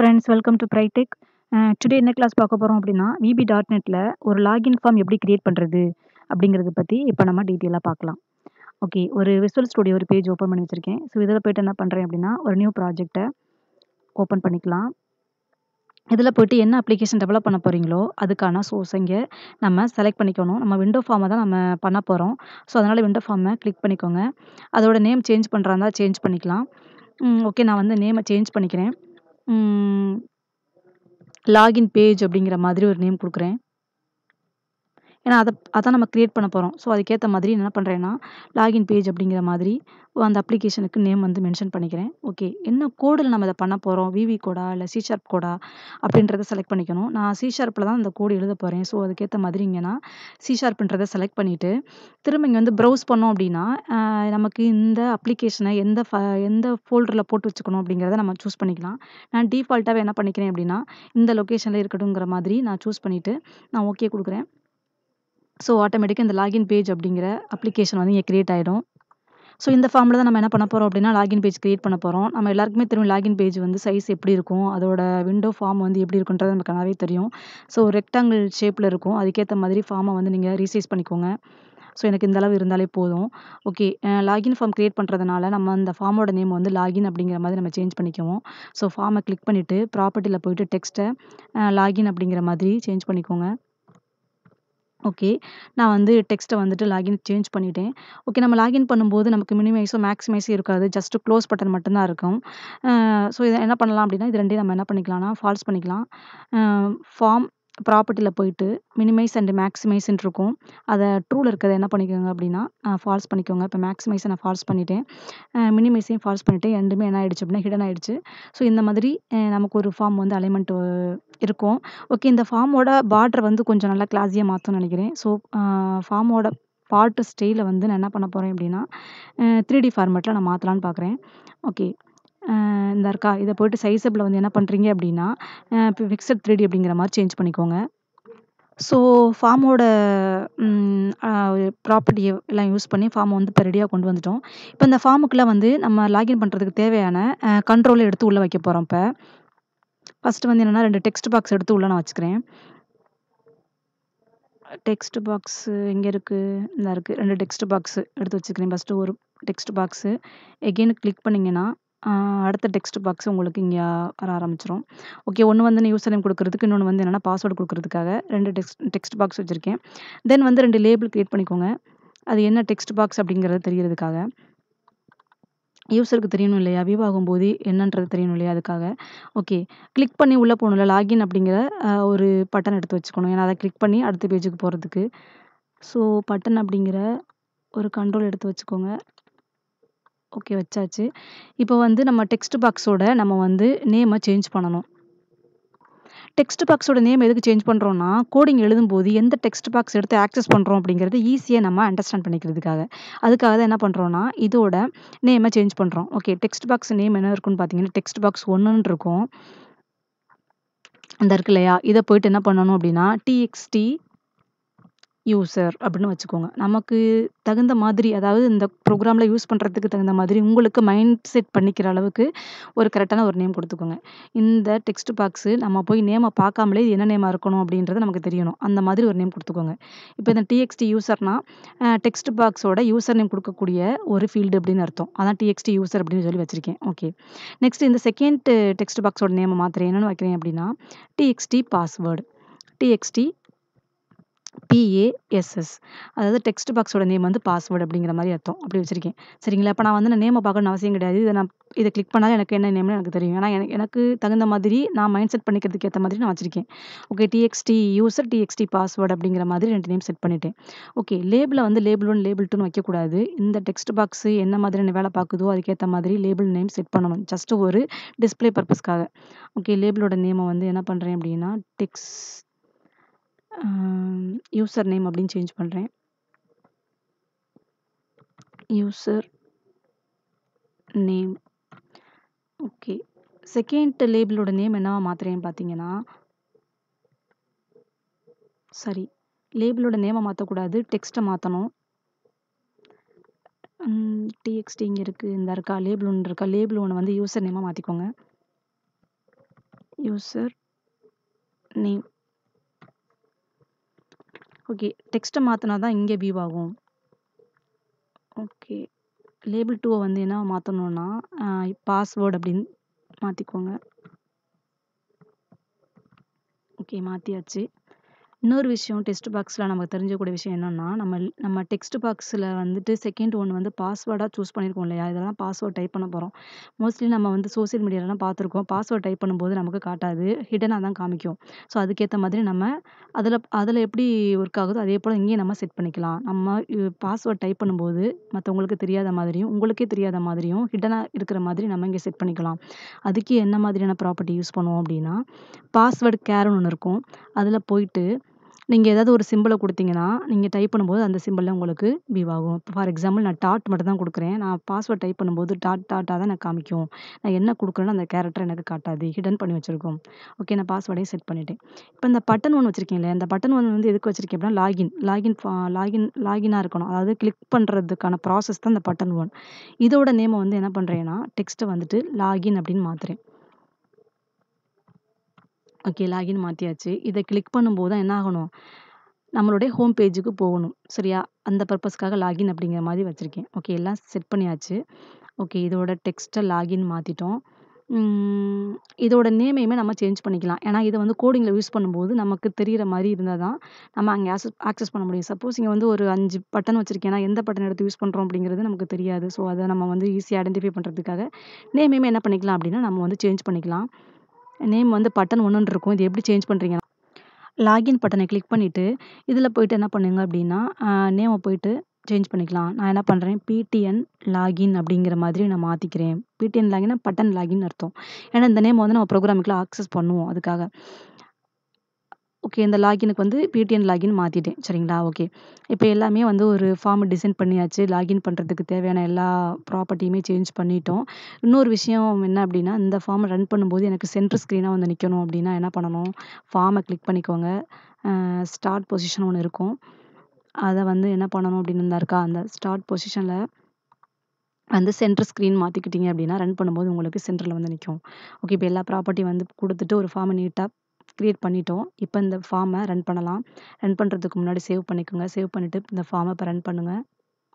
friends welcome to பிரைடெக் today என்ன class பார்க்க போகிறோம் அப்படின்னா விபி டாட் நெட்டில் ஒரு லாகின் ஃபார்ம் எப்படி கிரியேட் பண்ணுறது அப்படிங்கிறத பற்றி இப்போ நம்ம டீட்டெயிலாக பார்க்கலாம் ஓகே ஒரு விசுவல் ஸ்டுடியோ ஒரு பேஜ் ஓப்பன் பண்ணி வச்சுருக்கேன் ஸோ இதில் போய்ட்டு என்ன பண்ணுறேன் அப்படின்னா ஒரு நியூ ப்ராஜெக்டை ஓப்பன் பண்ணிக்கலாம் இதில் போய்ட்டு என்ன அப்ளிகேஷன் டெவலப் பண்ண போகிறீங்களோ அதுக்கான சோர்ஸ் இங்கே நம்ம செலக்ட் பண்ணிக்கணும் நம்ம விண்டோ ஃபார்மை தான் நம்ம பண்ண போகிறோம் ஸோ அதனால் விண்டோ ஃபார்மை கிளிக் பண்ணிக்கோங்க அதோட நேம் சேஞ்ச் பண்ணுறா இருந்தால் சேஞ்ச் பண்ணிக்கலாம் ஓகே நான் வந்து நேமை சேஞ்ச் பண்ணிக்கிறேன் லாகின் பேஜ் அப்படிங்கிற மாதிரி ஒரு நேம் கொடுக்குறேன் ஏன்னா அதை அதான் நம்ம க்ரியேட் பண்ண போகிறோம் ஸோ அதுக்கேற்ற மாதிரி என்ன பண்ணுறேன்னா லாகின் பேஜ் அப்படிங்கிற மாதிரி அந்த அப்ளிகேஷனுக்கு நேம் வந்து மென்ஷன் பண்ணிக்கிறேன் ஓகே என்ன கோடில் நம்ம இதை பண்ண போகிறோம் விவி கோடா இல்லை சி ஷார்ப் கோடா அப்படின்றத செலக்ட் பண்ணிக்கணும் நான் சி ஷார்ப்பில் தான் அந்த கோடு எழுத போகிறேன் ஸோ அதுக்கேற்ற மாதிரி இங்கே நான் சி ஷார்ப்ன்றதை செலக்ட் பண்ணிவிட்டு திரும்ப இங்கே வந்து ப்ரௌஸ் பண்ணோம் அப்படின்னா நமக்கு இந்த அப்ளிகேஷனை எந்த ஃப எந்த ஃபோல்டரில் போட்டு வச்சுக்கணும் அப்படிங்கிறத நம்ம சூஸ் பண்ணிக்கலாம் நான் டிஃபால்ட்டாகவே என்ன பண்ணிக்கிறேன் அப்படின்னா இந்த லொக்கேஷனில் இருக்கட்டுங்கிற மாதிரி நான் சூஸ் பண்ணிவிட்டு நான் ஓகே கொடுக்குறேன் ஸோ ஆட்டோமேட்டிக்காக இந்த லாகின் பேஜ் அப்படிங்கிற அப்ளிகேஷன் வந்து இங்கே க்ரியேட் ஆகிடும் ஸோ இந்த ஃபார்மில் தான் நம்ம என்ன பண்ண போகிறோம் அப்படின்னா லாகின் பேஜ் க்ரியேட் பண்ண போகிறோம் நம்ம எல்லாருக்குமே தெரியும் லாகின் பேஜ் வந்து சைஸ் எப்படி இருக்கும் அதோட விண்டோ ஃபார்ம் வந்து எப்படி இருக்குன்றது நமக்கு நல்லாவே தெரியும் ஸோ ரெக்டாங்கிள் ஷேப்பில் இருக்கும் அதுக்கேற்ற மாதிரி ஃபார்மை வந்து நீங்கள் ரீசைஸ் பண்ணிக்கோங்க ஸோ எனக்கு இந்த அளவு இருந்தாலே போதும் ஓகே லாகின் ஃபார்ம் க்ரியேட் பண்ணுறதுனால நம்ம அந்த ஃபார்மோட நேம் வந்து லாகின் அப்படிங்கிற மாதிரி நம்ம சேஞ்ச் பண்ணிக்குவோம் ஸோ ஃபார்மை கிளிக் பண்ணிவிட்டு ப்ராப்பர்ட்டியில் போயிட்டு டெக்ஸ்ட்டை லாகின் அப்படிங்கிற மாதிரி சேஞ்ச் பண்ணிக்கோங்க ஓகே நான் வந்து டெக்ஸ்ட்டை வந்துட்டு லாகின் சேஞ்ச் பண்ணிட்டேன் ஓகே நம்ம லாகின் பண்ணும்போது நமக்கு மினிமைஸோ மேக்ஸிமைஸோ இருக்காது ஜஸ்ட் க்ளோஸ் பட்டன் மட்டும்தான் இருக்கும் ஸோ இதை என்ன பண்ணலாம் அப்படின்னா இது ரெண்டையும் நம்ம என்ன பண்ணிக்கலாம்னா ஃபால்ஸ் பண்ணிக்கலாம் ஃபார்ம் ப்ராப்பர்ட்டியில் போயிட்டு மினிமைஸ் அண்ட் மேக்ஸிமைஸ்ன்னு இருக்கும் அதை ட்ரூவில் இருக்கிறத என்ன பண்ணிக்கோங்க அப்படின்னா ஃபால்ஸ் பண்ணிக்கோங்க இப்போ மேக்ஸிமைஸை நான் ஃபால்ஸ் பண்ணிட்டேன் மினிமைஸையும் ஃபால்ஸ் பண்ணிட்டேன் ரெண்டுமே என்ன ஆயிடுச்சு அப்படின்னா ஹிடன் ஆயிடுச்சு ஸோ இந்த மாதிரி நமக்கு ஒரு ஃபார்ம் வந்து அலைன்மெண்ட் இருக்கும் ஓகே இந்த ஃபார்மோட பார்டர் வந்து கொஞ்சம் நல்லா கிளாஸியாக மாற்றணும்னு நினைக்கிறேன் ஸோ ஃபார்மோட பார்ட் ஸ்டைலை வந்து நான் என்ன பண்ண போகிறேன் அப்படின்னா த்ரீ டி ஃபார்மேட்டில் நான் மாற்றலான்னு பார்க்குறேன் ஓகே இந்த இருக்கா இதை போய்ட்டு சைஸப்பில் வந்து என்ன பண்ணுறீங்க அப்படின்னா இப்போ ஃபிக்ஸட் த்ரீ டி அப்படிங்கிற மாதிரி சேஞ்ச் பண்ணிக்கோங்க ஸோ ஃபார்மோட ப்ராப்பர்ட்டி எல்லாம் யூஸ் பண்ணி ஃபார்மை வந்து இப்போ ரெடியாக கொண்டு வந்துட்டோம் இப்போ இந்த ஃபார்முக்குள்ளே வந்து நம்ம லாகின் பண்ணுறதுக்கு தேவையான கண்ட்ரோலை எடுத்து உள்ளே வைக்க போகிறோம் இப்போ ஃபஸ்ட்டு வந்து என்னென்னா ரெண்டு டெக்ஸ்ட் பாக்ஸ் எடுத்து உள்ளே நான் வச்சுக்கிறேன் டெக்ஸ்ட் பாக்ஸு எங்கே இருக்குது இந்த இருக்குது ரெண்டு டெக்ஸ்ட் பாக்ஸு எடுத்து வச்சுக்கிறேன் ஃபஸ்ட்டு ஒரு டெக்ஸ்ட் பாக்ஸு எகெயின் கிளிக் பண்ணிங்கன்னா அடுத்த டெக்ஸ்ட் பாக்ஸ் உங்களுக்கு இங்கே வர ஆரம்பிச்சிடும் ஓகே ஒன்று வந்து யூசர் நேம் கொடுக்குறதுக்கு இன்னொன்று வந்து என்னென்னா பாஸ்வேர்டு கொடுக்குறதுக்காக ரெண்டு டெக்ஸ்ட் டெக்ஸ்ட் பாக்ஸ் வச்சுருக்கேன் தென் வந்து ரெண்டு லேபிள் க்ரியேட் பண்ணிக்கோங்க அது என்ன டெக்ஸ்ட் பாக்ஸ் அப்படிங்கிறது தெரியறதுக்காக யூஸருக்கு தெரியணும் இல்லையா விவ் ஆகும்போது என்னன்றது தெரியணும் இல்லையா அதுக்காக ஓகே கிளிக் பண்ணி உள்ளே போகணும்ல லாகின் அப்படிங்கிற ஒரு பட்டன் எடுத்து வச்சுக்கணும் ஏன்னா அதை கிளிக் பண்ணி அடுத்த பேஜுக்கு போகிறதுக்கு ஸோ பட்டன் அப்படிங்கிற ஒரு கண்ட்ரோல் எடுத்து வச்சுக்கோங்க ஓகே வச்சாச்சு இப்போ வந்து நம்ம டெக்ஸ்ட் பாக்ஸோட நம்ம வந்து நேமை சேஞ்ச் பண்ணணும் டெக்ஸ்ட் பாக்ஸோட நேம் எதுக்கு சேஞ்ச் பண்ணுறோன்னா கோடிங் எழுதும்போது எந்த டெக்ஸ்ட் பாக்ஸ் எடுத்து ஆக்சஸ் பண்ணுறோம் அப்படிங்கிறது ஈஸியாக நம்ம அண்டர்ஸ்டாண்ட் பண்ணிக்கிறதுக்காக அதுக்காக தான் என்ன பண்ணுறோன்னா இதோட நேமை சேஞ்ச் பண்ணுறோம் ஓகே டெக்ஸ்ட் பாக்ஸ் நேம் என்ன இருக்குன்னு பார்த்தீங்கன்னா டெக்ஸ்ட் பாக்ஸ் ஒன்றுன்னு இருக்கும் இந்த இருக்கு இல்லையா இதை போயிட்டு என்ன பண்ணணும் அப்படின்னா டிஎக்ஸ்டி யூசர் அப்படின்னு வச்சுக்கோங்க நமக்கு தகுந்த மாதிரி அதாவது இந்த ப்ரோக்ராமில் யூஸ் பண்ணுறதுக்கு தகுந்த மாதிரி உங்களுக்கு மைண்ட் செட் பண்ணிக்கிற அளவுக்கு ஒரு கரெக்டான ஒரு நேம் கொடுத்துக்கோங்க இந்த டெக்ஸ்ட் பாக்ஸு நம்ம போய் நேமை பார்க்காமலே இது என்ன நேமாக இருக்கணும் அப்படின்றது நமக்கு தெரியணும் அந்த மாதிரி ஒரு நேம் கொடுத்துக்கோங்க இப்போ இந்த டிஎக்ஸ்டி யூசர்னா டெக்ஸ்ட் பாக்ஸோட யூசர் நேம் கொடுக்கக்கூடிய ஒரு ஃபீல்டு அப்படின்னு அர்த்தம் அதான் டிஎக்ஸ்டி யூசர் அப்படின்னு சொல்லி வச்சுருக்கேன் ஓகே நெக்ஸ்ட் இந்த செகண்ட் டெக்ஸ்ட் பாக்ஸோட நேமை மாத்திரம் என்னென்னு வைக்கிறேன் அப்படின்னா டிஎக்ஸ்டி பாஸ்வேர்டு டிஎக்ஸ்டி பிஏஎஸ்எஸ் அதாவது டெக்ஸ்ட் பாக்ஸோட நேம் வந்து பாஸ்வேர்டு அப்படிங்கிற மாதிரி அர்த்தம் அப்படி வச்சிருக்கேன் சரிங்களா இப்போ நான் வந்து நான் நேமை பார்க்கணும்னு அவசியம் கிடையாது இதை நான் இதை கிளிக் பண்ணாலும் எனக்கு என்ன நேம்னு எனக்கு தெரியும் ஏன்னா எனக்கு எனக்கு தகுந்த மாதிரி நான் மைண்ட் செட் பண்ணிக்கிறதுக்கு ஏற்ற மாதிரி நான் வச்சிருக்கேன் okay TXT user TXT password அப்படிங்கிற மாதிரி ரெண்டு நேம் செட் பண்ணிட்டேன் ஓகே லேபிளை வந்து லேபிள் ஒன் லேபிள் டூன்னு வைக்கக்கூடாது இந்த டெக்ஸ்ட் பாக்ஸு என்ன மாதிரியான வேலை பார்க்குதோ அதுக்கேற்ற மாதிரி லேபிள் நேம் செட் பண்ணணும் ஜஸ்ட் ஒரு டிஸ்பிளே பர்பஸ்க்காக ஓகே லேபிளோட நேமை வந்து என்ன பண்ணுறேன் அப்படின்னா டெக்ஸ் யூசர் நேம் அப்படின்னு சேஞ்ச் பண்ணுறேன் யூசர் நேம் ஓகே செகண்ட் லேபிளோட நேம் என்னவா மாற்றுறேன்னு பார்த்தீங்கன்னா சரி லேபிளோட நேமை மாற்றக்கூடாது டெக்ஸ்ட்டை மாற்றணும் டிஎக்ஸ்டி இங்கே இருக்குது இந்த இருக்கா லேபிள் ஒன்று இருக்கா லேபிள் ஒன்று வந்து யூசர் நேமாக மாற்றிக்கோங்க யூசர் நேம் ஓகே டெக்ஸ்ட்டை மாற்றினா தான் இங்கே வியூ ஆகும் ஓகே லேபிள் டூவை வந்து என்ன மாற்றணுன்னா பாஸ்வேர்டு அப்படின்னு மாற்றிக்கோங்க ஓகே மாற்றியாச்சு இன்னொரு விஷயம் டெக்ஸ்ட் பாக்ஸில் நமக்கு தெரிஞ்சக்கூடிய விஷயம் என்னென்னா நம்ம நம்ம டெக்ஸ்ட் பாக்ஸில் வந்துட்டு செகண்ட் ஒன் வந்து பாஸ்வேர்டாக சூஸ் பண்ணியிருக்கோம் இல்லையா இதெல்லாம் பாஸ்வேர்ட் டைப் பண்ண போகிறோம் மோஸ்ட்லி நம்ம வந்து சோசியல் மீடியாலலாம் பார்த்துருக்கோம் பாஸ்வேர்ட் டைப் பண்ணும்போது நமக்கு காட்டாது ஹிடனாக தான் காமிக்கும் ஸோ அதுக்கேற்ற மாதிரி நம்ம அதில் அதில் எப்படி ஒர்க் ஆகுதோ அதே போல் இங்கேயும் நம்ம செட் பண்ணிக்கலாம் நம்ம பாஸ்வேர்ட் டைப் பண்ணும்போது மற்றவங்களுக்கு தெரியாத மாதிரியும் உங்களுக்கே தெரியாத மாதிரியும் ஹிடனாக இருக்கிற மாதிரி நம்ம இங்கே செட் பண்ணிக்கலாம் அதுக்கு என்ன மாதிரியான ப்ராப்பர்ட்டி யூஸ் பண்ணுவோம் அப்படின்னா பாஸ்வேர்டு கேர்னு ஒன்று இருக்கும் அதில் போயிட்டு நீங்கள் ஏதாவது ஒரு சிம்பிளை கொடுத்தீங்கன்னா நீங்கள் டைப் பண்ணும்போது அந்த சிம்பிளில் உங்களுக்கு வியூ ஆகும் இப்போ ஃபார் எக்ஸாம்பிள் நான் டாட் மட்டும் தான் கொடுக்குறேன் நான் பாஸ்வேர்ட் டைப் பண்ணும்போது டாட் டாட்டாக தான் எனக்கு காமிக்கும் நான் என்ன கொடுக்குறேன்னு அந்த கேரக்டர் எனக்கு காட்டாது ஹிடன் பண்ணி வச்சுருக்கோம் ஓகே நான் பாஸ்வேர்டையும் செட் பண்ணிட்டேன் இப்போ இந்த பட்டன் ஒன்று வச்சுருக்கேன் இல்லையா இந்த பட்டன் ஒன்று வந்து எதுக்கு வச்சுருக்கேன் அப்படின்னா லாகின் லாகின் லாகின் லாகினாக இருக்கணும் அதாவது கிளிக் பண்ணுறதுக்கான ப்ராசஸ் தான் இந்த பட்டன் ஒன் இதோட நேமை வந்து என்ன பண்ணுறேன்னா டெக்ஸ்ட்டை வந்துட்டு லாகின் அப்படின்னு மாற்றுறேன் ஓகே லாகின் மாற்றியாச்சு இதை கிளிக் பண்ணும்போது தான் என்ன ஆகணும் நம்மளுடைய ஹோம் பேஜுக்கு போகணும் சரியா அந்த பர்பஸ்க்காக லாகின் அப்படிங்கிற மாதிரி வச்சுருக்கேன் ஓகே எல்லாம் செட் பண்ணியாச்சு ஓகே இதோட டெக்ஸ்ட்டை லாகின் மாற்றிட்டோம் இதோட நேமையுமே நம்ம சேஞ்ச் பண்ணிக்கலாம் ஏன்னா இதை வந்து கோடிங்கில் யூஸ் பண்ணும்போது நமக்கு தெரிகிற மாதிரி இருந்தால் தான் நம்ம அங்கே ஆக்சஸ் ஆக்சஸ் பண்ண முடியும் சப்போஸ் இங்கே வந்து ஒரு அஞ்சு பட்டன் வச்சுருக்கேன்னா எந்த பட்டன் எடுத்து யூஸ் பண்ணுறோம் அப்படிங்கிறது நமக்கு தெரியாது ஸோ அதை நம்ம வந்து ஈஸியாக ஐடென்டிஃபை பண்ணுறதுக்காக நேமையுமே என்ன பண்ணிக்கலாம் அப்படின்னா நம்ம வந்து சேஞ்ச் பண்ணிக்கலாம் நேம் வந்து பட்டன் ஒன்றுன்னு இருக்கும் இது எப்படி சேஞ்ச் பண்ணுறீங்கன்னா லாகின் பட்டனை கிளிக் பண்ணிவிட்டு இதில் போயிட்டு என்ன பண்ணுங்க அப்படின்னா நேமை போயிட்டு சேஞ்ச் பண்ணிக்கலாம் நான் என்ன பண்ணுறேன் பிடிஎன் லாகின் அப்படிங்கிற மாதிரி நான் மாற்றிக்கிறேன் பிடிஎன் லாகின்னா பட்டன் லாகின் அர்த்தம் ஏன்னா இந்த நேம் வந்து நம்ம ப்ரோக்ராமுக்குள்ள ஆக்சஸ் பண்ணுவோம் அதுக்காக ஓகே இந்த லாகினுக்கு வந்து பிடிஎன் லாகின் மாற்றிட்டேன் சரிங்களா ஓகே இப்போ எல்லாமே வந்து ஒரு ஃபார்ம் டிசைன் பண்ணியாச்சு லாகின் பண்ணுறதுக்கு தேவையான எல்லா ப்ராப்பர்ட்டியுமே சேஞ்ச் பண்ணிட்டோம் இன்னொரு விஷயம் என்ன அப்படின்னா இந்த ஃபார்மை ரன் பண்ணும்போது எனக்கு சென்டர் ஸ்க்ரீனாக வந்து நிற்கணும் அப்படின்னா என்ன பண்ணணும் ஃபார்மை கிளிக் பண்ணிக்கோங்க ஸ்டார்ட் பொசிஷன் ஒன்று இருக்கும் அதை வந்து என்ன பண்ணணும் அப்படின்னு இருந்தா இருக்கா அந்த ஸ்டார்ட் பொசிஷனில் வந்து சென்டர் ஸ்க்ரீன் மாற்றிக்கிட்டீங்க அப்படின்னா ரன் பண்ணும்போது உங்களுக்கு சென்டரில் வந்து நிற்கும் ஓகே இப்போ எல்லா ப்ராப்பர்ட்டி வந்து கொடுத்துட்டு ஒரு ஃபார்மை நீட்டாக க்ரியேட் பண்ணிட்டோம் இப்போ இந்த ஃபார்மை ரன் பண்ணலாம் ரன் பண்ணுறதுக்கு முன்னாடி சேவ் பண்ணிக்கோங்க சேவ் பண்ணிவிட்டு இந்த ஃபார்மை இப்போ ரன் பண்ணுங்கள்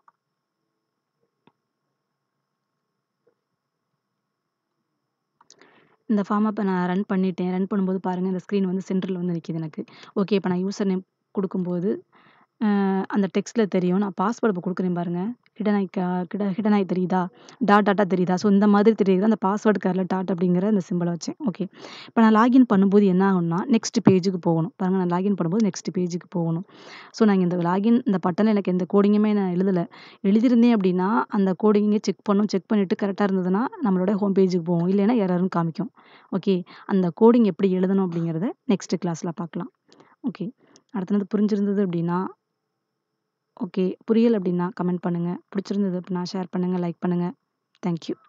இந்த ஃபார்மை இப்போ நான் ரன் பண்ணிட்டேன் ரன் பண்ணும்போது பாருங்கள் இந்த ஸ்க்ரீன் வந்து சென்டரில் வந்து நிற்கிது எனக்கு ஓகே இப்போ நான் யூசர் நேம் கொடுக்கும்போது அந்த டெக்ஸ்ட்டில் தெரியும் நான் பாஸ்வேர்டு இப்போ கொடுக்குறேன் பாருங்கள் ஹிடனாய் கிட ஹிடனாய் தெரியுதா டாட் டாட்டாக தெரியுதா ஸோ இந்த மாதிரி தெரியுது அந்த பாஸ்வேர்டு காரில் டாட் அப்படிங்கிற அந்த சிம்பிளை வச்சேன் ஓகே இப்போ நான் லாகின் பண்ணும்போது என்ன ஆகும்னா நெக்ஸ்ட் பேஜுக்கு போகணும் பாருங்கள் நான் லாகின் பண்ணும்போது நெக்ஸ்ட் பேஜுக்கு போகணும் ஸோ நான் இந்த லாகின் இந்த பட்டனில் எனக்கு எந்த கோடிங்குமே நான் எழுதலை எழுதியிருந்தேன் அப்படின்னா அந்த கோடிங்கை செக் பண்ணும் செக் பண்ணிவிட்டு கரெக்டாக இருந்ததுன்னா நம்மளோட ஹோம் பேஜுக்கு போகும் இல்லைன்னா எரர்னு காமிக்கும் ஓகே அந்த கோடிங் எப்படி எழுதணும் அப்படிங்கிறத நெக்ஸ்ட் கிளாஸில் பார்க்கலாம் ஓகே அடுத்தது புரிஞ்சிருந்தது அப்படின்னா ஓகே புரியல அப்படின்னா கமெண்ட் பண்ணுங்கள் பிடிச்சிருந்தது அப்படின்னா ஷேர் பண்ணுங்கள் லைக் பண்ணுங்கள் தேங்க்யூ